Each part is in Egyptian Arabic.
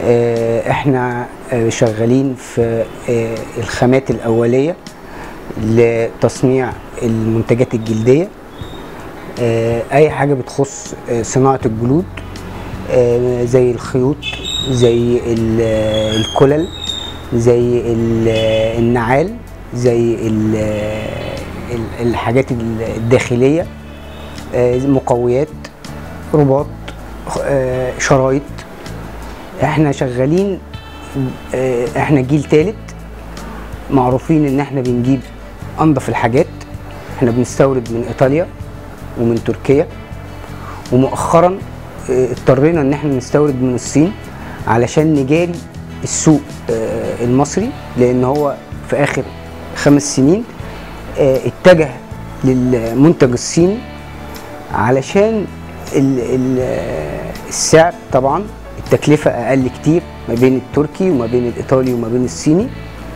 آه، احنا آه، شغالين في آه، الخامات الاوليه لتصنيع المنتجات الجلديه آه، اي حاجه بتخص آه، صناعه الجلود آه، زي الخيوط زي ال- آه، الكلل زي ال- آه، النعال زي ال- آه، ال- الحاجات الداخليه آه، مقويات رباط آه، شرايط احنا شغالين آه، احنا جيل تالت معروفين ان احنا بنجيب انضف الحاجات احنا بنستورد من ايطاليا ومن تركيا ومؤخرا آه، اضطرينا ان احنا نستورد من الصين علشان نجاري السوق آه، المصري لان هو في اخر خمس سنين آه، اتجه للمنتج الصيني علشان ال ال السعر طبعا التكلفة أقل كتير ما بين التركي وما بين الإيطالي وما بين الصيني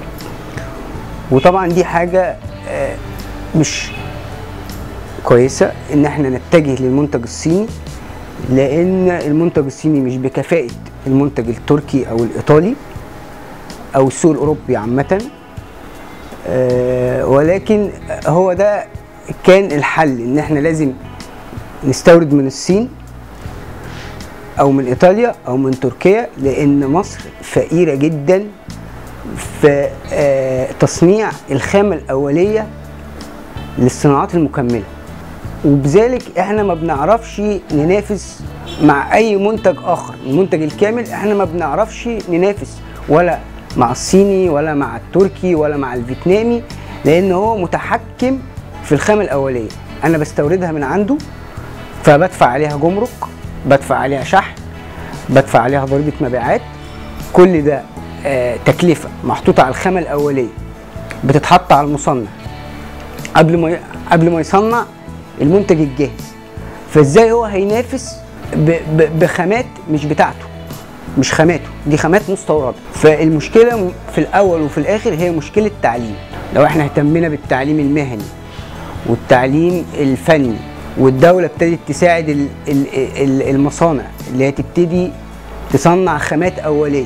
وطبعا دي حاجة آه، مش كويسة إن احنا نتجه للمنتج الصيني لأن المنتج الصيني مش بكفاءة المنتج التركي أو الإيطالي أو السوق الأوروبي عامةً آه، ولكن هو ده كان الحل ان احنا لازم نستورد من الصين او من ايطاليا او من تركيا لان مصر فقيره جدا في آه، تصنيع الخامه الاوليه للصناعات المكمله وبذلك احنا ما بنعرفش ننافس مع اي منتج اخر المنتج الكامل احنا ما بنعرفش ننافس ولا مع الصيني ولا مع التركي ولا مع الفيتنامي لان هو متحكم في الخامه الاوليه انا بستوردها من عنده فبدفع عليها جمرك بدفع عليها شحن بدفع عليها ضريبه مبيعات كل ده آه تكلفه محطوطه على الخامه الاوليه بتتحط على المصنع قبل ما ي- قبل ما يصنع المنتج الجاهز فازاي هو هينافس ب- ب- بخامات مش بتاعته مش خاماته دي خامات مستورده فالمشكله م- في الاول وفي الاخر هي مشكله تعليم لو احنا اهتمينا بالتعليم المهني والتعليم الفني والدوله ابتدت تساعد ال- ال- ال- المصانع اللي هي تبتدي تصنع خامات اوليه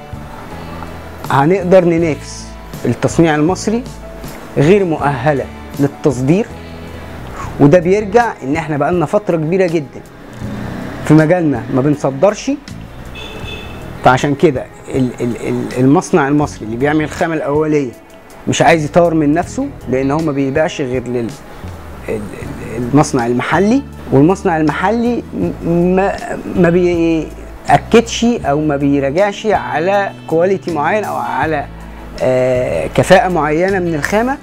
هنقدر ننافس التصنيع المصري غير مؤهله للتصدير وده بيرجع ان احنا بقالنا فتره كبيره جدا في مجالنا ما بنصدرش فعشان كده ال- ال- ال- المصنع المصري اللي بيعمل الخامه الاوليه مش عايز يطور من نفسه لان هو ما بيبيعش غير لل ال- ال- المصنع المحلي والمصنع المحلي م- ما ما بيأكدش او ما بيراجعش على كواليتي معين او على آه، كفاءة معينة من الخامة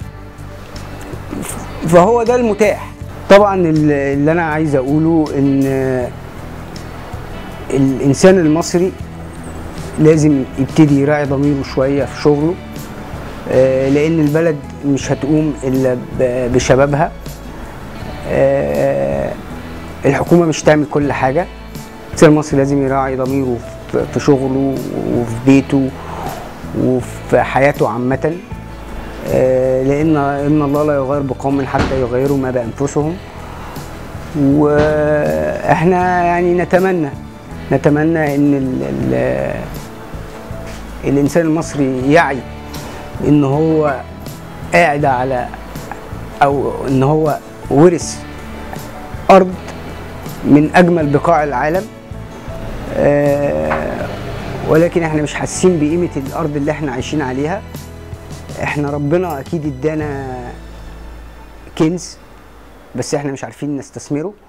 فهو ده المتاح طبعا ال- اللي انا عايز اقوله ان آه، الانسان المصري لازم يبتدي يراعي ضميره شويه في شغله آه، لان البلد مش هتقوم الا ب- بشبابها آه، الحكومه مش تعمل كل حاجه الانسان المصري لازم يراعي ضميره في- في شغله وفي بيته وفي حياته عامه آه، لان ان الله لا يغير بقوم حتى يغيروا ما بانفسهم واحنا يعني نتمنى نتمنى ان ال ال الانسان المصري يعي ان هو قاعد على او ان هو ورث ارض من اجمل بقاع العالم آه، ولكن احنا مش حاسين بقيمه الارض اللي احنا عايشين عليها احنا ربنا اكيد ادانا كنز بس احنا مش عارفين نستثمره